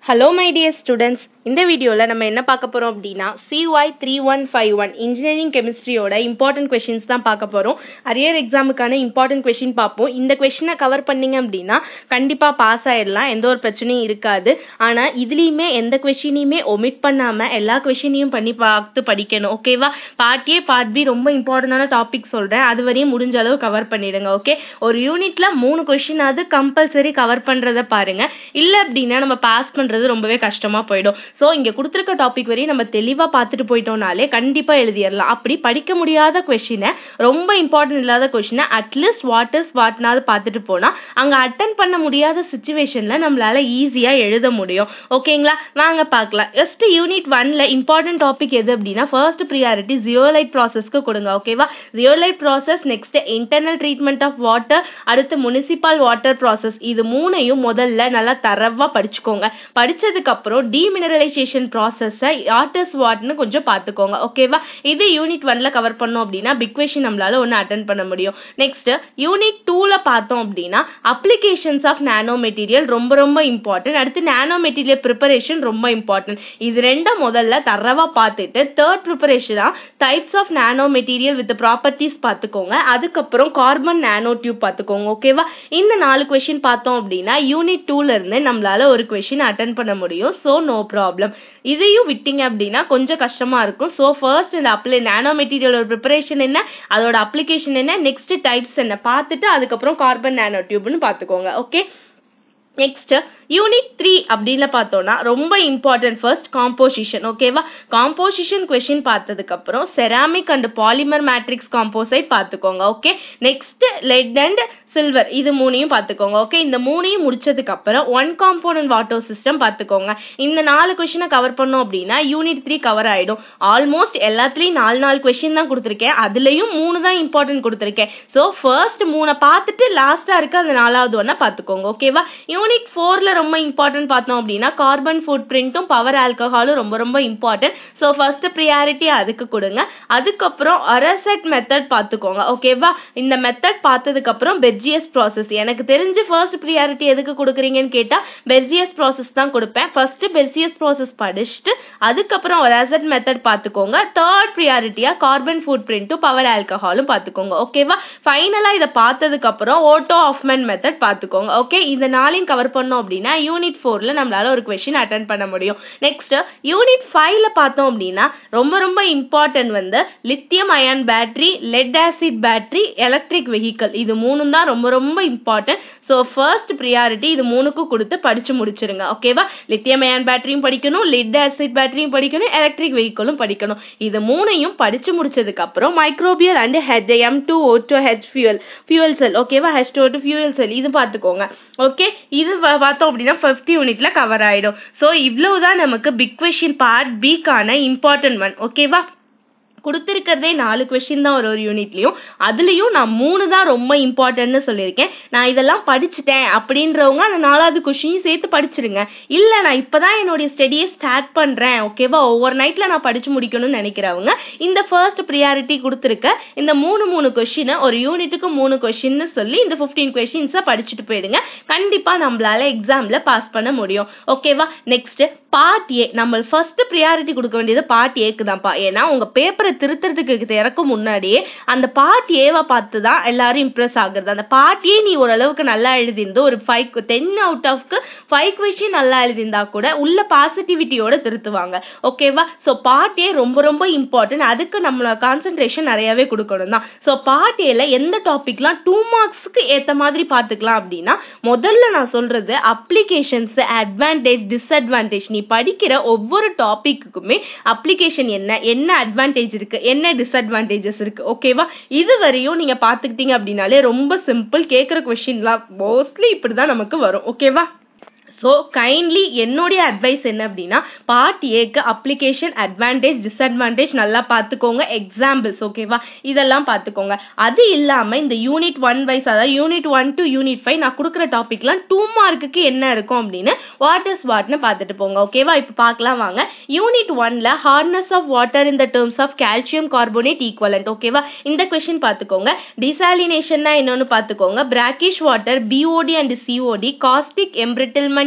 hello my dear students இந்த வீடியோவில் நம்ம என்ன பார்க்க போகிறோம் அப்படின்னா CY three one five one engineering கெமிஸ்ட்ரியோட இம்பார்ட்டன்ட் கொஷின்ஸ் தான் பார்க்க போகிறோம் அரியர் எக்ஸாமுக்கான இம்பார்ட்டன்ட் கொஷின் பார்ப்போம் இந்த கொஷினை கவர் பண்ணீங்க அப்படின்னா கண்டிப்பாக பாஸ் ஆயிடலாம் எந்த ஒரு பிரச்சனையும் இருக்காது ஆனால் இதுலேயுமே எந்த கொஷினையுமே ஒமிட் பண்ணாமல் எல்லா கொஷினையும் பண்ணி பார்த்து படிக்கணும் ஓகேவா பார்ட் ஏ பார்ட் பி ரொம்ப இம்பார்ட்டண்டான டாபிக் சொல்கிறேன் அது வரையும் முடிஞ்ச அளவு கவர் பண்ணிடுங்க ஓகே ஒரு யூனிட்டில் மூணு கொஷினாவது கம்பல்சரி கவர் பண்ணுறத பாருங்கள் இல்லை அப்படின்னா நம்ம பாஸ் பண்ணுறது ரொம்பவே கஷ்டமாக போயிடும் ஸோ இங்கே கொடுத்துருக்க டாபிக் வரையும் நம்ம தெளிவாக பார்த்துட்டு போயிட்டோம்னாலே கண்டிப்பாக எழுதிடலாம் அப்படி படிக்க முடியாத கொஷினை ரொம்ப இம்பார்ட்டன்ட் இல்லாத கொஷினை அட்லீஸ்ட் வாட் இஸ் வாட்னாவது பார்த்துட்டு போனால் அங்கே அட்டன் பண்ண முடியாத சுச்சுவேஷனில் நம்மளால் ஈஸியாக எழுத முடியும் ஓகேங்களா வாங்க பார்க்கலாம் ஃபர்ஸ்ட் யூனிட் ஒன்ல இம்பார்ட்டன்ட் டாபிக் எது அப்படின்னா ஃபர்ஸ்ட் ப்ரியாரிட்டி ஜியோலைட் ப்ராசஸ்க்கு கொடுங்க ஓகேவா zeolite process next internal treatment of water அடுத்து முனிசிபல் வாட்டர் ப்ராசஸ் இது மூணையும் முதல்ல நல்லா தரவாக படிச்சுக்கோங்க படிச்சதுக்கப்புறம் டீமினரலைசேஷன் ப்ராசஸை ஆர்டர்ஸ் வாட்னு கொஞ்சம் பார்த்துக்கோங்க ஓகேவா இது யூனிட் ஒன்ல கவர் பண்ணோம் அப்படின்னா பிக் கொஷின் நம்மளால ஒன்று அட்டன் பண்ண முடியும் நெக்ஸ்ட் யூனிட் டூல பார்த்தோம் அப்படின்னா அப்ளிகேஷன்ஸ் ஆஃப் நானோ மெட்டீரியல் ரொம்ப ரொம்ப இம்பார்ட்டன்ட் அடுத்து நானோ மெட்டீரியல் ப்ரிப்பரேஷன் ரொம்ப இம்பார்ட்டன்ட் இது ரெண்டும் முதல்ல தரவா பார்த்துட்டு தேர்ட் ப்ரிப்பரேஷனா types of nano material with properties பார்த்துக்கோங்க அதுக்கப்புறம் கார்பன் நானோ டியூப் பார்த்துக்கோங்க ஓகேவா இந்த நாலு கொஷின் பார்த்தோம் அப்படின்னா யூனிட் டூல இருந்து நம்மளால ஒரு கொஷின் அட்டன் பண்ண முடியும் ஸோ நோ ப்ராப்ளம் இதையும் விட்டீங்க அப்படின்னா கொஞ்சம் கஷ்டமா இருக்கும் ஸோ ஃபர்ஸ்ட் இந்த அப்ளை நானோ மெட்டீரியலோட ப்ரிப்பரேஷன் என்ன அதோட அப்ளிகேஷன் என்ன நெக்ஸ்ட் டைப்ஸ் என்ன பார்த்துட்டு அதுக்கப்புறம் கார்பன் நானோ டியூப்னு பார்த்துக்கோங்க ஓகே நெக்ஸ்ட் யூனிட் த்ரீ அப்படின்னு பார்த்தோம்னா ரொம்ப இம்பார்ட்டன்ட் ஃபர்ஸ்ட் காம்போசிஷன் ஓகேவா காம்போசிஷன் கொஷின் பார்த்ததுக்கப்புறம் ceramic and polymer matrix composite பார்த்துக்கோங்க okay next lead and silver இது மூணையும் பார்த்துக்கோங்க ஓகே இந்த மூணையும் முடிச்சதுக்கு அப்புறம் ஒன் காம்போனன்ட் வாட்டர் சிஸ்டம் பார்த்துக்கோங்க இந்த நாலு கொஷினை கவர் பண்ணோம் அப்படின்னா யூனிட் த்ரீ கவர் ஆயிடும் ஆல்மோஸ்ட் எல்லாத்துலேயும் நாலு நாலு கொஷின் தான் கொடுத்துருக்கேன் அதுலேயும் மூணு தான் இம்பார்ட்டன்ட் கொடுத்துருக்கேன் ஸோ ஃபர்ஸ்ட் மூணை பார்த்துட்டு லாஸ்ட்டாக இருக்க அந்த நாலாவது ஒன்றா பார்த்துக்கோங்க ஓகேவா யூனிட் ஃபோரில் ரொம்ப இம்பார்ட்டன்ட் பார்த்தோம் அப்படின்னா கார்பன் ஃபுட் பிரிண்ட்டும் பவர் ஆல்கஹாலும் ரொம்ப ரொம்ப இம்பார்ட்டன்ட் ஸோ ஃபர்ஸ்ட் ப்ரியாரிட்டி அதுக்கு கொடுங்க அதுக்கப்புறம் அரசட் மெத்தட் பார்த்துக்கோங்க ஓகேவா இந்த மெத்தட் பார்த்ததுக்கப்புறம் பெர்ஜியஸ் ப்ராசஸ் எனக்கு தெரிஞ்சு ஃபர்ஸ்ட் ப்ரியாரிட்டி எதுக்கு கொடுக்குறீங்கன்னு கேட்டால் பெர்ஜியஸ் ப்ராசஸ் தான் கொடுப்பேன் ஃபர்ஸ்ட் பெர்ஜியஸ் ப்ராசஸ் படிச்சுட்டு அதுக்கப்புறம் அரசட் மெத்தட் பார்த்துக்கோங்க தேர்ட் ப்ரியாரிட்டியாக கார்பன் ஃபுட் பிரிண்ட்டும் பவர் ஆல்கஹாலும் பார்த்துக்கோங்க ஓகேவா ஃபைனலாக இதை பார்த்ததுக்கப்புறம் ஓட்டோ ஆஃப்மென் மெத்தட் பார்த்துக்கோங்க ஓகே இந்த நாளையும் கவர் பண்ணோம் அப்படின்னா யூனிட் ஃபோரில் நம்மளால ஒரு கொஷின் அட்டன் பண்ண முடியும் நெக்ஸ்ட் யூனிட் ஃபைவ்ல பார்த்தோம் அப்படின்னா ரொம்ப ரொம்ப இம்பார்ட்டன்ட் வந்து lithium ion battery lead acid battery electric vehicle இது மூணும் தான் ரொம்ப ரொம்ப இம்பார்ட்டன்ட் ஸோ ஃபர்ஸ்ட் ப்ரியாரிட்டி இது மூணுக்கும் கொடுத்து படிச்சு முடிச்சிருங்க ஓகேவா லித்தியம் அயன் பேட்டரியும் படிக்கணும் லெட் ஆசிட் பேட்டரியும் படிக்கணும் எலக்ட்ரிக் வெஹிக்கலும் படிக்கணும் இது மூணையும் படிச்சு முடிச்சதுக்கு அப்புறம் microbial and H M two O two H fuel fuel cell ஓகேவா H two two fuel cell இது பார்த்துக்கோங்க ஓகே இது பார்த்தோம் அப்படின்னா ஃபிஃப்த் யூனிட்ல கவர் ஆயிடும் ஸோ இவ்வளவுதான் நமக்கு பிக் கொஷின் பார்ட் பிக்கான இம்பார்ட்டன்ட் ஒன் ஓகேவா கொடுத்துருக்கிறதே நாலு கொஷின் தான் ஒரு ஒரு யூனிட்லையும் அதுலேயும் நான் மூணு தான் ரொம்ப இம்பார்ட்டன்ட்னு சொல்லியிருக்கேன் நான் இதெல்லாம் படிச்சுட்டேன் அப்படின்றவங்க அந்த நாலாவது கொஷினையும் சேர்த்து படிச்சிருங்க இல்லை நான் இப்போ தான் என்னுடைய ஸ்டடியை ஸ்டார்ட் பண்ணுறேன் ஓகேவா ஒவ்வொரு நைட்டில் நான் படித்து முடிக்கணும்னு நினைக்கிறவங்க இந்த ஃபர்ஸ்ட் ப்ரியாரிட்டி கொடுத்துருக்க இந்த மூணு மூணு கொஷினை ஒரு யூனிட்டுக்கு மூணு கொஷின்னு சொல்லி இந்த ஃபிஃப்டீன் கொஷின்ஸை படிச்சுட்டு போயிடுங்க கண்டிப்பாக நம்மளால எக்ஸாமில் பாஸ் பண்ண முடியும் ஓகேவா நெக்ஸ்ட் பார்ட் ஏ நம்ம ஃபர்ஸ்ட் ப்ரியாரிட்டி கொடுக்க வேண்டியது பார்ட் ஏக்கு தான்ப்பா ஏன்னா உங்கள் பேப்பரை திருத்துறதுக்கு திறக்கும் முன்னாடியே அந்த பார்ட் ஏவை பார்த்து தான் எல்லாரும் இம்ப்ரெஸ் ஆகுறது அந்த பார்ட் ஏ நீ ஓரளவுக்கு நல்லா எழுதிருந்து ஒரு ஃபைவ் டென் அவுட் ஆஃப்க்கு ஃபைவ் கொஷின் நல்லா எழுதியிருந்தா கூட உள்ள பாசிட்டிவிட்டியோட திருத்துவாங்க ஓகேவா ஸோ பார்ட் ஏ ரொம்ப ரொம்ப இம்பார்ட்டன்ட் அதுக்கு நம்மளோட கான்சென்ட்ரேஷன் நிறையாவே கொடுக்கணும் தான் ஸோ பார்ட் ஏல எந்த டாபிக்லாம் டூ மார்க்ஸ்க்கு ஏற்ற மாதிரி பார்த்துக்கலாம் அப்படின்னா முதல்ல நான் சொல்றது அப்ளிகேஷன்ஸ் அட்வான்டேஜ் டிஸ்அட்வான்டேஜ் நீ படிக்கிற ஒவ்வொரு டாபிக்குமே அப்ளிகேஷன் என்ன என்ன அட்வான்டேஜ் இருக்கு என்ன டிஸ்அட்வான்டேஜஸ் இருக்கு ஓகேவா இது வரையும் நீங்க பாத்துக்கிட்டீங்க அப்படின்னாலே ரொம்ப சிம்பிள் கேட்குற கொஸ்டின்லாம் மோஸ்ட்லி இப்படி தான் நமக்கு வரும் ஓகேவா ஸோ கைண்ட்லி என்னுடைய அட்வைஸ் என்ன அப்படின்னா பார்ட் ஏக்கு அப்ளிகேஷன் அட்வான்டேஜ் டிஸ்அட்வான்டேஜ் நல்லா பார்த்துக்கோங்க எக்ஸாம்பிள்ஸ் ஓகேவா இதெல்லாம் பார்த்துக்கோங்க அது இல்லாமல் இந்த யூனிட் ஒன் வைஸ் அதாவது unit one to unit five நான் கொடுக்குற டாபிக்லாம் டூ மார்க்குக்கு என்ன இருக்கும் அப்படின்னு வாட் இஸ் வாட்னு பார்த்துட்டு போங்க ஓகேவா இப்போ பார்க்கலாம் வாங்க யூனிட் ஒன்ல hardness of water in the terms of calcium carbonate equivalent ஓகேவா இந்த கொஷின் பார்த்துக்கோங்க டிசாலினேஷன்னா என்னன்னு பார்த்துக்கோங்க brackish water BOD and COD caustic embrittlement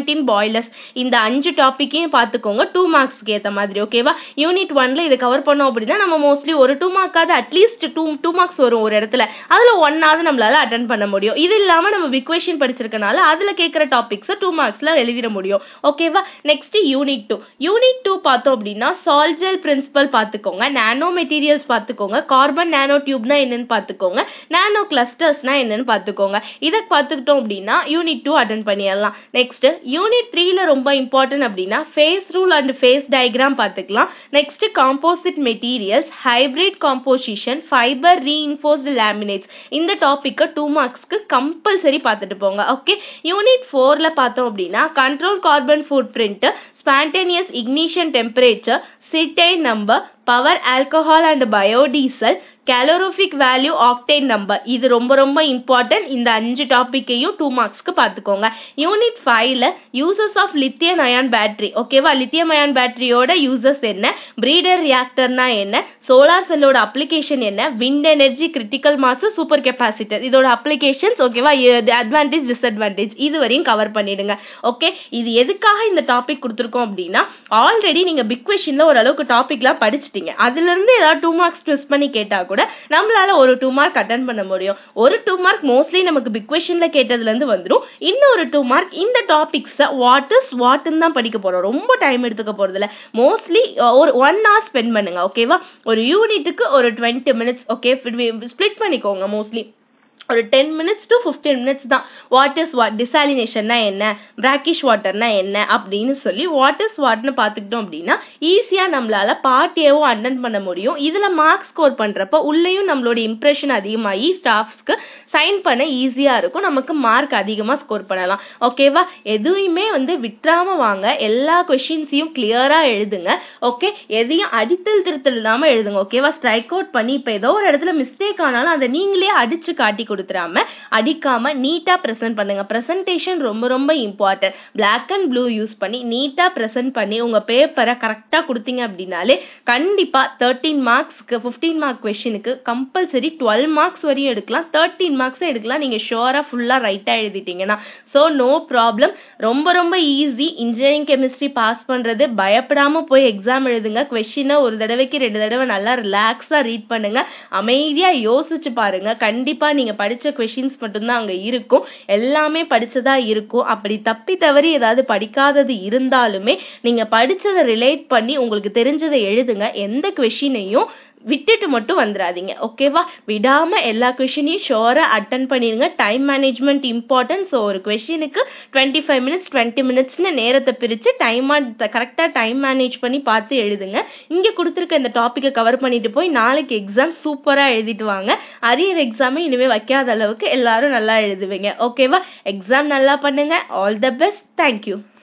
seventeen boilers இந்த அஞ்சு டாப்பிக்கையும் பார்த்துக்கோங்க டூ மார்க்ஸ்க்கு ஏற்ற மாதிரி ஓகேவா யூனிட் ஒன்ல இதை கவர் பண்ணோம் அப்படின்னா நம்ம மோஸ்ட்லி ஒரு டூ மார்க்காவது அட்லீஸ்ட் டூ டூ மார்க்ஸ் வரும் ஒரு இடத்துல அதில் ஒன்னாவது நம்மளால அட்டன் பண்ண முடியும் இது இல்லாமல் நம்ம பிக்வேஷன் படிச்சிருக்கனால அதில் கேட்குற டாபிக்ஸை டூ மார்க்ஸில் எழுதிட முடியும் ஓகேவா next unit two unit two பார்த்தோம் அப்படின்னா சால்ஜெல் பிரின்சிபல் பார்த்துக்கோங்க நானோ மெட்டீரியல்ஸ் பார்த்துக்கோங்க கார்பன் நானோ டியூப்னா என்னன்னு பார்த்துக்கோங்க நானோ கிளஸ்டர்ஸ்னா என்னன்னு பார்த்துக்கோங்க இதை பார்த்துக்கிட்டோம் அப்படின்னா யூனிட் டூ அட்டன் பண்ணிடலாம் நெக்ஸ்ட் யூனிட் த்ரீல ரொம்ப இம்பார்ட்டன்ட் அப்படின்னா phase rule and phase diagram பார்த்துக்கலாம் next composite materials hybrid composition fibre reinforced laminates இந்த டாப்பிக்கை டூ மார்க்ஸ்க்கு கம்பல்சரி பார்த்துட்டு போங்க ஓகே யூனிட் ஃபோரில் பார்த்தோம் அப்படின்னா control carbon footprint spontaneous ignition temperature cetane number power alcohol and biodiesel calorific value octane number இது ரொம்ப ரொம்ப இம்பார்ட்டன்ட் இந்த அஞ்சு டாப்பிக்கையும் டூ மார்க்ஸ்க்கு பார்த்துக்கோங்க யூனிட் ஃபைவ்ல uses of lithium ion battery ஓகேவா லித்தியம் அயான் பேட்டரியோட யூசஸ் என்ன பிரீடர் ரியாக்டர்னா என்ன சோலார் செல்லோட அப்ளிகேஷன் என்ன wind energy critical mass super capacitor இதோட அப்ளிகேஷன்ஸ் ஓகேவா அட்வான்டேஜ் டிஸ்அட்வான்டேஜ் இது வரையும் கவர் பண்ணிடுங்க ஓகே இது எதுக்காக இந்த டாபிக் கொடுத்துருக்கோம் அப்படின்னா ஆல்ரெடி நீங்கள் பிக் கொஷினில் ஓரளவுக்கு டாபிக்லாம் படிச்சிட்டீங்க அதுலேருந்து ஏதாவது டூ மார்க்ஸ் மிஸ் பண்ணி கேட்டால் கூட நம்மளால ஒரு டூ மார்க் அட்டன் பண்ண முடியும் ஒரு டூ மார்க் மோஸ்ட்லி நமக்கு பிக் கொஷினில் கேட்டதுலேருந்து வந்துடும் இன்னொரு டூ மார்க் இந்த டாபிக்ஸை வாட் இஸ் வாட்டுன்னு தான் படிக்க போகிறோம் ரொம்ப டைம் எடுத்துக்க போகிறதில்ல மோஸ்ட்லி ஒரு ஒன் ஹவர் ஸ்பெண்ட் பண்ணுங்க ஓகேவா ஒரு யூனிட்டுக்கு ஒரு டுவெண்ட்டி மினிட்ஸ் ஓகே ஸ்ப்ளிட் பண்ணிக்கோங்க மோஸ்ட்லி ஒரு ten minutes to fifteen minutes தான் வாட் இஸ் வாட் டிசாலினேஷன்னா என்ன பிராக்கிஷ் வாட்டர்னா என்ன அப்படின்னு சொல்லி வாட் இஸ் வாட்னு பார்த்துக்கிட்டோம் அப்படின்னா ஈஸியாக நம்மளால பார்ட்டியவும் அட்டன் பண்ண முடியும் இதில் மார்க் ஸ்கோர் பண்ணுறப்ப உள்ளேயும் நம்மளோட இம்ப்ரெஷன் அதிகமாகி ஸ்டாஃப்ஸ்க்கு சைன் பண்ண ஈஸியாக இருக்கும் நமக்கு மார்க் அதிகமாக ஸ்கோர் பண்ணலாம் ஓகேவா எதுவுமே வந்து விட்டுறாம வாங்க எல்லா கொஷின்ஸையும் கிளியராக எழுதுங்க ஓகே எதையும் அடித்தல் திருத்தல் இல்லாமல் எழுதுங்க ஓகேவா ஸ்ட்ரைக் அவுட் பண்ணி இப்போ ஏதோ ஒரு இடத்துல மிஸ்டேக் ஆனாலும் அதை நீங்களே அடிச்சு காட்டி கொடுத்துறாம அடிக்காம நீட்டாக ப்ரெசென்ட் பண்ணுங்க ப்ரெசன்டேஷன் ரொம்ப ரொம்ப important black and blue use பண்ணி நீட்டாக ப்ரெசென்ட் பண்ணி உங்கள் பேப்பரை கரெக்டாக கொடுத்தீங்க அப்படின்னாலே கண்டிப்பாக தேர்ட்டீன் மார்க்ஸ்க்கு ஃபிஃப்டீன் மார்க் கொஷினுக்கு கம்பல்சரி டுவெல் மார்க்ஸ் வரையும் எடுக்கலாம் தேர்ட்டீன் மார்க்ஸும் எடுக்கலாம் நீங்கள் ஷுவராக ஃபுல்லாக ரைட்டாக எழுதிட்டீங்கன்னா ஸோ நோ ப்ராப்ளம் ரொம்ப ரொம்ப ஈஸி இன்ஜினியரிங் கெமிஸ்ட்ரி பாஸ் பண்ணுறது பயப்படாமல் போய் எக்ஸாம் எழுதுங்க கொஷினை ஒரு தடவைக்கு ரெண்டு தடவை நல்லா ரிலாக்ஸாக ரீட் பண்ணுங்கள் அமைதியாக யோசிச்சு பாருங்கள் கண்டிப்பாக நீங்கள் படித்த கொஷின்ஸ் மட்டும்தான் அங்கே இருக்கும் எல்லாமே படித்ததா இருக்கும் அப்படி தப்பி தவறி ஏதாவது படிக்காதது இருந்தாலுமே நீங்கள் படித்ததை ரிலேட் பண்ணி உங்களுக்கு தெரிஞ்சதை எழுதுங்க எந்த கொஷினையும் விட்டுட்டு மட்டும் வந்துடாதீங்க ஓகேவா விடாமல் எல்லா கொஷினையும் ஷோராக அட்டன் பண்ணிடுங்க டைம் மேனேஜ்மெண்ட் இம்பார்ட்டன்ட் ஸோ ஒரு கொஷினுக்கு டுவெண்ட்டி ஃபைவ் மினிட்ஸ் டுவெண்ட்டி மினிட்ஸ்னு நேரத்தை பிரித்து டைமாக கரெக்டாக டைம் மேனேஜ் பண்ணி பார்த்து எழுதுங்க இங்கே கொடுத்துருக்க இந்த டாப்பிக்கை கவர் பண்ணிட்டு போய் நாளைக்கு எக்ஸாம் சூப்பராக எழுதிட்டு வாங்க அரியர் எக்ஸாமே இனிமேல் வைக்காத அளவுக்கு எல்லாரும் நல்லா எழுதுவீங்க ஓகேவா எக்ஸாம் நல்லா பண்ணுங்க ஆல் த பெஸ்ட் தேங்க்யூ